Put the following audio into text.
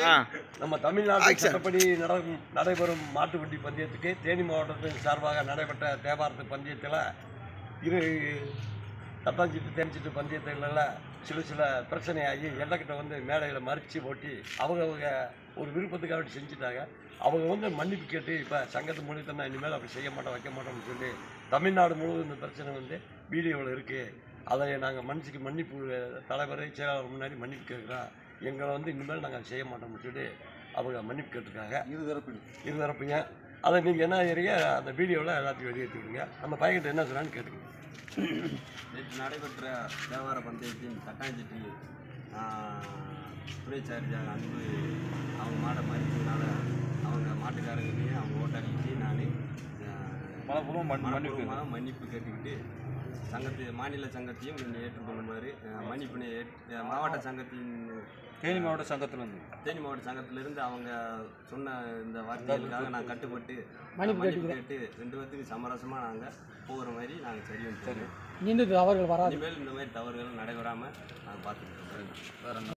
ஆ நம்ம தமிழ்நாடு சட்டப்படி நட- நடைபெறும் மாட்டு வண்டி பந்தயத்துக்கு தேனி மாவட்டத்தின் சார்பாக நடைபெற்ற தேவாரத்து பந்தயத்தில் இரு தட்டாஞ்சிட்டு தேனிச்சிட்டு பந்தயத்துலலாம் சில சில பிரச்சனையாகி எல்லக்கிட்ட வந்து மேடையில் மறித்து ஓட்டி அவங்க அவங்க ஒரு விருப்பத்துக்காக அப்படி செஞ்சுட்டாங்க அவங்க வந்து மன்னிப்பு கேட்டு இப்போ சங்கத்து மூலியத்தை நான் இனிமேல் அப்படி செய்ய மாட்டோம் வைக்க மாட்டோம்னு சொல்லி தமிழ்நாடு முழுவதும் இந்த பிரச்சனை வந்து வீடியோவில் இருக்குது அதை நாங்கள் மன்னிச்சுக்கு மன்னிப்பு தலைவர் செயலாளர் முன்னாடி மன்னிப்பு கேட்குறோம் எங்களை வந்து இனிமேல் நாங்கள் செய்ய மாட்டோம்னு சொல்லி அவங்க மன்னிப்பு கேட்டிருக்காங்க இருதரப்பைங்க அதை நீங்கள் என்ன செய்றீங்க அந்த வீடியோவில் எல்லாத்தையும் வெளியேற்றிவிடுங்க நம்ம பையன்கிட்ட என்ன சொன்னான்னு கேட்டுக்கோங்க நேற்று நடைபெற்ற தேவார பந்தயத்தின் தட்டாஞ்சிட்டி துணைச்சார்ஜாக அன்பு அவங்க மாடை மறித்ததுனால அவங்க மாட்டுக்காரங்களையும் அவங்க ஓட்டாளிகிட்டையும் நான் மனப்பூர்வமாக மன்னிப்பு கேட்டுக்கிட்டு சங்கத்து மாநில சங்கத்தையும் கொஞ்சம் ஏற்றுக்கொள்ளுமாறு அஹ், மன்னிப்பினை ஏற்- அஹ், மாவட்ட சங்கத்தின் தேனி மாவட்ட சங்கத்திலிருந்து தேனி மாவட்ட சங்கத்திலிருந்து அவங்க சொன்ன இந்த வார்த்தைகளுக்காக நான் கட்டுப்பட்டு மன்னிப்பு கேட்டு ரெண்டு பேர்த்துக்கு சமரசமாக நாங்கள் போகிற மாதிரி நாங்கள் சரி வந்துட்டோம் இனிமேல் அவர்கள் வராது இனிமேல் இந்த மாதிரி தவறுகள் நடைபெறாமல் நாங்கள் பார்த்துக்கிட்டோம்